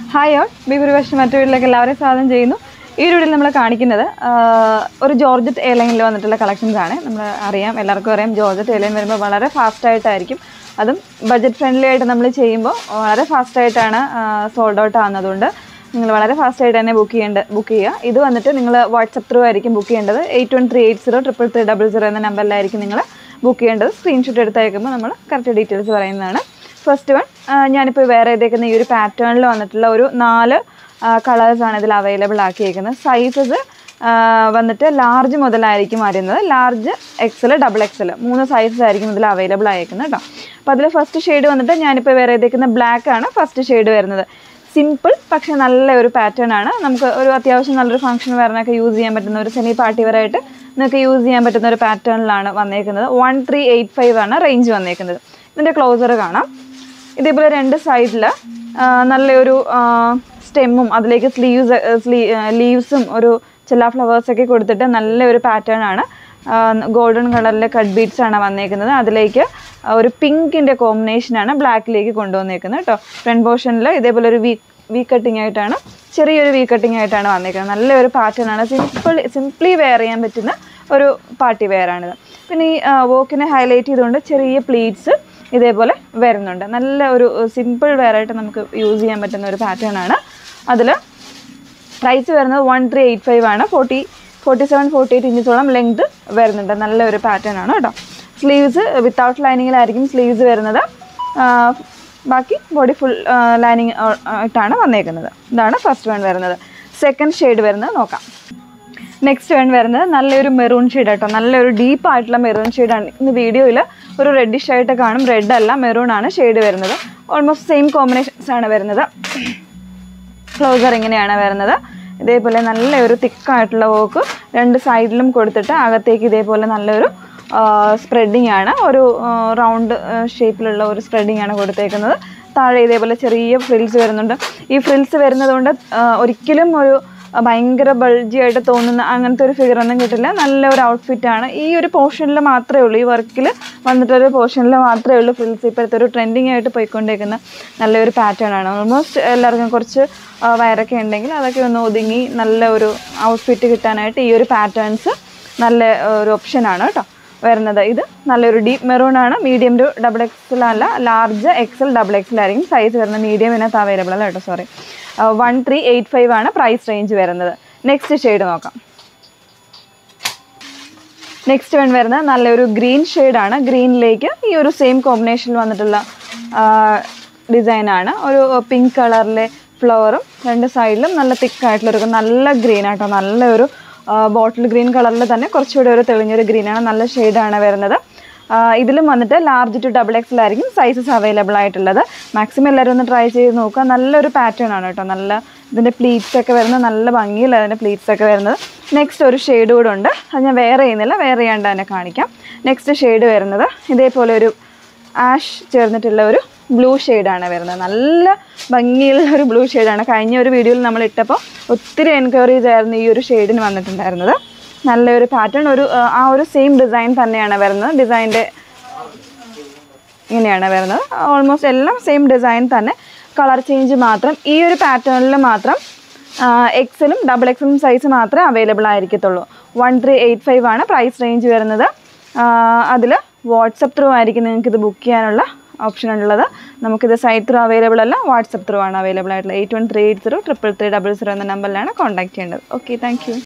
hi all ബിബുരി വേഷം മറ്റു വീട്ടിലേക്ക് എല്ലാവരെയും സ്വാഗതം ചെയ്യുന്നു ഈ ഒരു വീഡിയോയിൽ നമ്മൾ കാണിക്കുന്നത് ആ, ഒരു ജോർജറ്റ് എയർലൈനിൽ വന്നിട്ടുള്ള കളക്ഷൻസ് ആണ് നമ്മൾ അറിയാം എല്ലാവർക്കും അറിയാം ജോർജറ്റ് എയർലൈൻ വരുമ്പോൾ വളരെ ഫാസ്റ്റ് ആയിട്ടായിരിക്കും അതും ബഡ്ജറ്റ് ഫ്രണ്ട്ലി ആയിട്ട് നമ്മൾ ചെയ്യുമ്പോൾ വളരെ ഫാസ്റ്റ് ആയിട്ടാണ് സോൾഡ് ഔട്ട് ആകുന്നതുകൊണ്ട് നിങ്ങൾ വളരെ ഫാസ്റ്റ് ആയിട്ട് തന്നെ ബുക്ക് ചെയ്യേണ്ട ബുക്ക് ചെയ്യുക ഇത് വന്നിട്ട് നിങ്ങൾ വാട്സപ്പ് ത്രൂ ആയിരിക്കും ബുക്ക് ചെയ്യേണ്ടത് eight one three eight zero triple three double zero എന്ന നമ്പറിലായിരിക്കും നിങ്ങൾ ബുക്ക് ചെയ്യേണ്ടത് സ്ക്രീൻഷോട്ട് എടുത്തയക്കുമ്പോൾ നമ്മൾ കറക്റ്റ് ഡീറ്റെയിൽസ് പറയുന്നതാണ് ഫസ്റ്റ് വൺ ഞാനിപ്പോൾ വേറെ ചെയ്തേക്കുന്ന ഈ ഒരു പാറ്റേണിൽ വന്നിട്ടുള്ള ഒരു നാല് കളേഴ്സാണ് ഇതിൽ അവൈലബിൾ ആക്കിയേക്കുന്നത് സൈസസ് വന്നിട്ട് ലാർജ് മുതലായിരിക്കും വരുന്നത് ലാർജ് എക്സൽ ഡബിൾ എക്സൽ മൂന്ന് സൈസസ് ആയിരിക്കും ഇതിൽ അവൈലബിൾ ആയേക്കുന്നത് കേട്ടോ അപ്പോൾ അതിൽ ഫസ്റ്റ് ഷെയ്ഡ് വന്നിട്ട് ഞാനിപ്പോൾ വേറെ ചെയ്തേക്കുന്ന ബ്ലാക്ക് ആണ് ഫസ്റ്റ് ഷെയ്ഡ് വരുന്നത് സിമ്പിൾ പക്ഷേ നല്ല ഒരു പാറ്റേൺ ആണ് നമുക്ക് ഒരു അത്യാവശ്യം നല്ലൊരു ഫംഗ്ഷൻ വരാനൊക്കെ യൂസ് ചെയ്യാൻ പറ്റുന്ന ഒരു സെമി പാർട്ടി വെയറായിട്ട് നിങ്ങൾക്ക് യൂസ് ചെയ്യാൻ പറ്റുന്ന ഒരു പാറ്റേണിലാണ് വന്നേക്കുന്നത് വൺ ത്രീ എയ്റ്റ് ഫൈവ് ആണ് റേഞ്ച് വന്നേക്കുന്നത് ഇതിൻ്റെ ക്ലോസർ കാണാം ഇതേപോലെ രണ്ട് സൈഡിൽ നല്ലൊരു സ്റ്റെമ്മും അതിലേക്ക് സ്ലീവ്സ് സ്ലീ ലീവ്സും ഒരു ചില ഫ്ലവേഴ്സൊക്കെ കൊടുത്തിട്ട് നല്ലൊരു പാറ്റേൺ ആണ് ഗോൾഡൻ കളറിലെ കട്ട് ബീഡ്സ് ആണ് വന്നേക്കുന്നത് അതിലേക്ക് ഒരു പിങ്കിൻ്റെ കോമ്പിനേഷനാണ് ബ്ലാക്കിലേക്ക് കൊണ്ടുവന്നേക്കുന്നത് കേട്ടോ ഫ്രണ്ട് പോർഷനിൽ ഇതേപോലെ ഒരു വി വി കട്ടിങ് ആയിട്ടാണ് ചെറിയൊരു വി കട്ടിങ് ആയിട്ടാണ് വന്നേക്കുന്നത് നല്ലൊരു പാറ്റേൺ ആണ് സിമ്പിൾ സിംപ്ലി വെയർ ചെയ്യാൻ പറ്റുന്ന ഒരു പാർട്ടി വെയർ ആണിത് പിന്നെ ഈ വോക്കിനെ ഹൈലൈറ്റ് ചെയ്തുകൊണ്ട് ചെറിയ പ്ലീറ്റ്സ് ഇതേപോലെ വരുന്നുണ്ട് നല്ല ഒരു സിമ്പിൾ വെയർ ആയിട്ട് നമുക്ക് യൂസ് ചെയ്യാൻ പറ്റുന്ന ഒരു പാറ്റേൺ ആണ് അതിൽ പ്രൈസ് വരുന്നത് വൺ ത്രീ എയ്റ്റ് ഫൈവ് ആണ് forty forty seven forty eight ഇഞ്ചസോളം ലെങ്ത് വരുന്നുണ്ട് നല്ലൊരു പാറ്റേൺ ആണ് കേട്ടോ സ്ലീവ്സ് വിത്തൗട്ട് ലൈനിങ്ങിലായിരിക്കും സ്ലീവ്സ് വരുന്നത് ആ, ബാക്കി ബോഡി ഫുൾ ലൈനിങ് ആയിട്ടാണ് വന്നേക്കുന്നത് ഇതാണ് ഫസ്റ്റ് വൺ വരുന്നത് സെക്കൻഡ് ഷെയ്ഡ് വരുന്നത് നോക്കാം നെക്സ്റ്റ് വൺ വരുന്നത് നല്ലൊരു മെറൂൺ ഷെയ്ഡ് കേട്ടോ നല്ലൊരു ഡീപ്പ് ആയിട്ടുള്ള മെറൂൺ ഷെയ്ഡാണ് ഇന്ന് വീഡിയോയിൽ ഒരു റെഡിഷ് ആയിട്ട് കാണും റെഡ് അല്ല മെറൂൺ ആണ് ഷെയ്ഡ് വരുന്നത് ഓൾമോസ്റ്റ് സെയിം കോമ്പിനേഷൻസ് ആണ് വരുന്നത് ക്ലോസർ ഇങ്ങനെയാണ് വരുന്നത് ഇതേപോലെ നല്ലൊരു തിക്കായിട്ടുള്ള വർക്ക് രണ്ട് സൈഡിലും കൊടുത്തിട്ട് അകത്തേക്ക് ഇതേപോലെ നല്ലൊരു സ്പ്രെഡിങ് ആണ് ഒരു റൗണ്ട് ഷേപ്പിലുള്ള ഒരു സ്പ്രെഡിങ് ആണ് കൊടുത്തേക്കുന്നത് താഴെ ഇതേപോലെ ചെറിയ ഫ്രിൽസ് വരുന്നുണ്ട് ഈ ഫ്രിൽസ് വരുന്നതുകൊണ്ട് ആ, ഒരിക്കലും ഒരു ആ, ഭയങ്കര ബൾജി ആയിട്ട് തോന്നുന്ന അങ്ങനത്തെ ഒരു ഫിഗർ ഒന്നും കിട്ടില്ല നല്ല ഒരു ഔട്ട്ഫിറ്റാണ് ഈ ഒരു പോർഷനിൽ മാത്രമേ ഉള്ളൂ ഈ വർക്കിൽ വന്നിട്ടൊരു പോർഷനിൽ മാത്രമേ ഉള്ളൂ ഫ്രിൽസ് ഇപ്പോഴത്തെ ഒരു ട്രെൻഡിങ് ആയിട്ട് പോയിക്കൊണ്ടിരിക്കുന്ന നല്ലൊരു പാറ്റേൺ ആണ് ഓൾമോസ്റ്റ് എല്ലാവർക്കും കുറച്ച് ആ, വയറൊക്കെ ഉണ്ടെങ്കിൽ അതൊക്കെ ഒന്ന് ഒതുങ്ങി നല്ല ഒരു ഔട്ട്ഫിറ്റ് കിട്ടാനായിട്ട് ഈ ഒരു പാറ്റേൺസ് നല്ല ഒരു ഓപ്ഷനാണ് കേട്ടോ വരുന്നത് ഇത് നല്ലൊരു ഡീപ്പ് മെറൂൺ ആണ് മീഡിയം ടു ഡബിൾ എക്സൽ അല്ല ലാർജ് എക്സൽ ഡബിൾ എക്സൽ ആയിരിക്കും സൈസ് വരുന്നത് മീഡിയം ഇതിനകത്ത് അവൈലബിൾ അല്ല കേട്ടോ sorry one three eight five ആണ് പ്രൈസ് റേഞ്ച് വരുന്നത് നെക്സ്റ്റ് ഷെയ്ഡ് നോക്കാം നെക്സ്റ്റ് വൺ വരുന്നത് നല്ലൊരു ഗ്രീൻ ഷെയ്ഡാണ് ഗ്രീനിലേക്ക് ഈ ഒരു സെയിം കോമ്പിനേഷനിൽ വന്നിട്ടുള്ള ഡിസൈനാണ് ഒരു പിങ്ക് കളറിലെ ഫ്ലവറും രണ്ട് സൈഡിലും നല്ല തിക്കായിട്ടുള്ളൊരു നല്ല ഗ്രീൻ ആട്ടോ നല്ലൊരു ബോട്ടിൽ ഗ്രീൻ കളറിൽ തന്നെ കുറച്ചുകൂടി ഒരു തെളിഞ്ഞൊരു ഗ്രീനാണ് നല്ല ഷെയ്ഡാണ് വരുന്നത് ആ, ഇതിലും വന്നിട്ട് ലാർജ് ടു ഡബിൾ എക്സൽ ആയിരിക്കും സൈസസ് അവൈലബിൾ ആയിട്ടുള്ളത് മാക്സിമം എല്ലാവരും ഒന്ന് ട്രൈ ചെയ്ത് നോക്കുക നല്ലൊരു പാറ്റേൺ ആണ് കേട്ടോ നല്ല ഇതിൻ്റെ പ്ലീറ്റ്സ് ഒക്കെ വരുന്നത് നല്ല ഭംഗിയില്ല അതിൻ്റെ പ്ലീറ്റ്സ് ഒക്കെ വരുന്നത് നെക്സ്റ്റ് ഒരു ഷെയ്ഡ് കൂടെ ഉണ്ട് അത് ഞാൻ വേറെ ചെയ്യുന്നില്ല വേറെ ചെയ്യാണ്ട് തന്നെ കാണിക്കാം നെക്സ്റ്റ് ഷെയ്ഡ് വരുന്നത് ഇതേപോലെ ഒരു ആഷ് ചേർന്നിട്ടുള്ള ഒരു ബ്ലൂ ഷെയ്ഡാണ് വരുന്നത് നല്ല ഭംഗിയുള്ള ഒരു ബ്ലൂ ഷെയ്ഡാണ് കഴിഞ്ഞ ഒരു വീഡിയോയിൽ നമ്മൾ ഇട്ടപ്പോൾ ഒത്തിരി എൻക്വയറീസ് ആയിരുന്നു ഈ ഒരു ഷെയ്ഡിന് വന്നിട്ടുണ്ടായിരുന്നത് നല്ലൊരു പാറ്റേൺ ഒരു ആ, ആ ഒരു സെയിം ഡിസൈൻ തന്നെയാണ് വരുന്നത് ഡിസൈൻ്റെ ഇങ്ങനെയാണ് വരുന്നത് ഓൾമോസ്റ്റ് എല്ലാം സെയിം ഡിസൈൻ തന്നെ കളർ ചേഞ്ച് മാത്രം ഈ ഒരു പാറ്റേണിൽ മാത്രം എക്സലും ഡബിൾ എക്സലും സൈസ് മാത്രമേ അവൈലബിൾ ആയിരിക്കത്തുള്ളൂ വൺ ത്രീ എയ്റ്റ് ഫൈവ് ആണ് പ്രൈസ് റേഞ്ച് വരുന്നത് അതിൽ വാട്സപ്പ് ത്രൂ ആയിരിക്കും നിങ്ങൾക്ക് ഇത് ബുക്ക് ചെയ്യാനുള്ള ഓപ്ഷൻ ഉള്ളത് നമുക്കിത് സൈറ്റ് ത്രൂ അവൈലബിൾ അല്ല വാട്സപ്പ് ത്രൂ ആണ് അവൈലബിൾ ആയിട്ടുള്ളത് eight one three eight zero triple three double zero എന്ന നമ്പറിലാണ് കോൺടാക്ട് ചെയ്യേണ്ടത് ഓക്കെ താങ്ക് യു